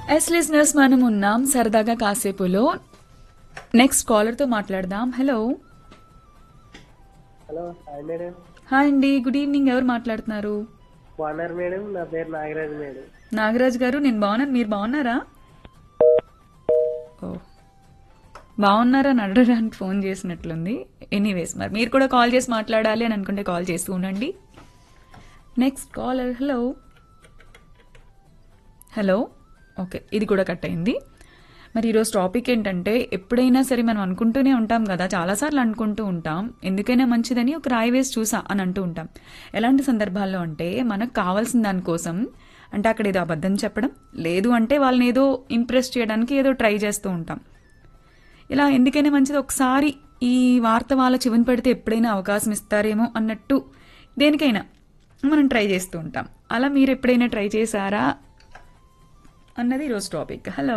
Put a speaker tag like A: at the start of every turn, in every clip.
A: Yes listeners మనం ఉన్నాం సరదాగా కాసేపులో నెక్స్ట్ కాలర్తో మాట్లాడదాం hello
B: hello hi madam
A: hi అండి గుడ్ ఈవినింగ్ ఎవరు మాట్లాడుతున్నారు
B: బాగున్నారు మేడం నా పేరు నాగరాజు మేడం
A: నాగరాజ్ గారు నేను బాగున్నాను మీరు బాగున్నారా ఓ బాగున్నారా అని అడగడానికి ఫోన్ చేసినట్లుంది ఎనీవేస్ మరి మీరు కూడా కాల్ చేసి మాట్లాడాలి అని అనుకుంటే కాల్ చేస్తూ ఉండండి next caller hello hello okay ఇది కూడా కట్ అయింది మరి ఈరోజు టాపిక్ ఏంటంటే ఎప్పుడైనా సరే మనం అనుకుంటూనే ఉంటాం కదా చాలాసార్లు అనుకుంటూ ఉంటాం ఎందుకైనా మంచిదని ఒక రాయి వేసి చూసా అని అంటూ ఉంటాం ఎలాంటి సందర్భాల్లో అంటే మనకు కావాల్సిన దానికోసం అంటే అక్కడ ఏదో అబద్ధం చెప్పడం లేదు అంటే వాళ్ళని ఏదో ఇంప్రెస్ చేయడానికి ఏదో ట్రై చేస్తూ ఉంటాం ఇలా ఎందుకైనా మంచిది ఒకసారి ఈ వార్త వాళ్ళ చెవిని పెడితే ఎప్పుడైనా అవకాశం ఇస్తారేమో అన్నట్టు దేనికైనా మనం ట్రై చేస్తూ ఉంటాం అలా మీరు ఎప్పుడైనా ట్రై చేశారా అన్నది ఈరోజు టాపిక్ హలో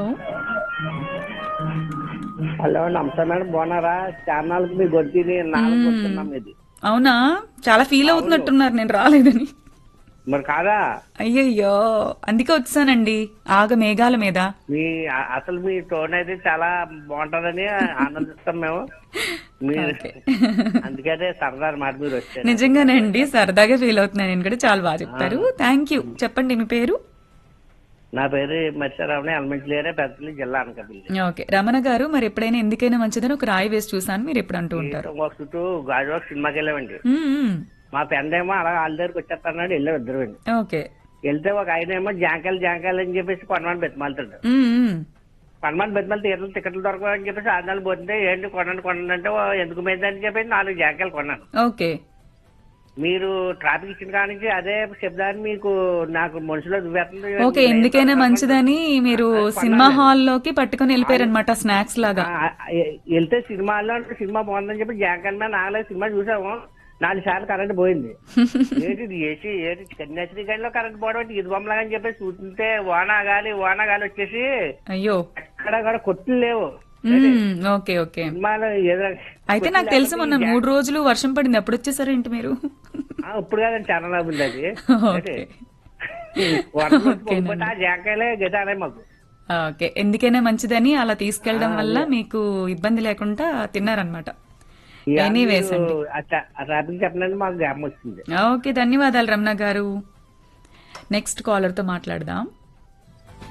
B: హలో నమస్తే మేడం బాగున్నారా ఛానల్కి మీ గొంతిని నాలుగు వస్తున్నాం ఇది
A: అవునా చాలా ఫీల్ అవుతున్నట్టున్నారు నేను రాలేదని
B: మరి కాదా
A: అయ్యయ్యో అందుకే వచ్చానండి ఆగ మేఘాల మీద
B: మీ అ- అసలు మీ టోన్ అయితే చాలా బాగుంటదని ఆనందిస్తాం మేము మీరు
A: ఓకే.
B: అందుకనే సరదా మాట మీరు వచ్చారు
A: నిజంగానండి సరదాగా ఫీల్ అవుతున్నాను నేను కూడా చాలా బాగా చెప్తారు థ్యాంక్ యూ చెప్పండి మీ పేరు
B: నా పేరు మత్స్యరావుని ఎల్మెంట్లేరే పెద్దపల్లి జిల్లా అనకాపల్లి
A: ఓకే రమణ గారు మరి ఎప్పుడైనా ఎందుకైనా మంచిదని ఒక రాయి వేసి చూసాను మీరు ఎప్పుడు అంటూ ఉంటారు
B: ఒక చుట్టూ గాజువా సినిమాకి వెళ్ళామండి
A: మ్మ్, మ్మ్.
B: మా పెద్ద ఏమో అలా వాళ్ళ దగ్గరికి వచ్చేస్తాడు వెళ్ళాం ఇద్దరు
A: ఓకే
B: వెళ్తే ఒక ఆయన ఏమో జాంకాయలు జాంకాయలు అని చెప్పేసి కొనమని బెత్తమాలుతాడు
A: మ్మ్, మ్మ్.
B: కొనమని బెత్తమాలి తీర్థం టికెట్లు దొరకవని చెప్పేసి ఆదాలు పోతుంటే ఏంటి కొనండి కొనండి అంటే "ఓ, ఎందుకు మీద అని చెప్పేసి నాలుగు జాంకాయలు కొన్నాను
A: ఓకే
B: మీరు ట్రాఫిక్ ఇచ్చిన కాడ నుంచి అదే శబ్దాన్ని మీకు నాకు మనసులో దువ్వేస్తుంది
A: ఓకే ఎందుకైనా మంచిదని మీరు సినిమా హాల్లోకి పట్టుకొని వెళ్ళిపోయారనమాట స్నాక్స్ లాగా
B: ఆ, ఎ- వెళ్తే సినిమాలో అంటే సినిమా బాగుందని చెప్పి జాంకాయల మీద నాలుగు సినిమా చూసాము నాలుగు సార్లు కరెంట్ పోయింది ఏంటి ఇది ఏసీ ఏంటి కన్యాశ్రీగఢ్లో కరెంట్ పోవడం అంటే ఇది బొమ్మలాగా అని చెప్పేసి చూస్తుంటే వాన గాలి వాన గాలి వచ్చేసి
A: అయ్యో
B: ఎక్కడ కూడా కొట్లు లేవు
A: మ్మ్, ఓకే ఓకే
B: సినిమాలో ఏదో
A: అయితే నాకు తెలిసి మొన్న మూడు రోజులు వర్షం పడింది ఎప్పుడు వచ్చేసారేంటి మీరు
B: ఆ, ఇప్పుడు కాదండి చాలా ఉంది అది
A: ఓకే
B: వర్షం వచ్చి పోకపోతే ఆ జాంకాయలే గతాలే మాకు
A: ఓకే ఎందుకైనా మంచిదని అలా తీసుకెళ్ళడం వల్ల మీకు ఇబ్బంది లేకుండా తిన్నారనమాట
B: ఇక
A: ఎనీవేస్
B: మీరు
A: అండి
B: ఆ ట్రా- ఆ ట్రాఫిక్ చెప్పడానికి మాకు జ్ఞాపకం వచ్చింది
A: ఓకే ధన్యవాదాలు రమణ గారు నెక్స్ట్ కాలర్తో మాట్లాడదాం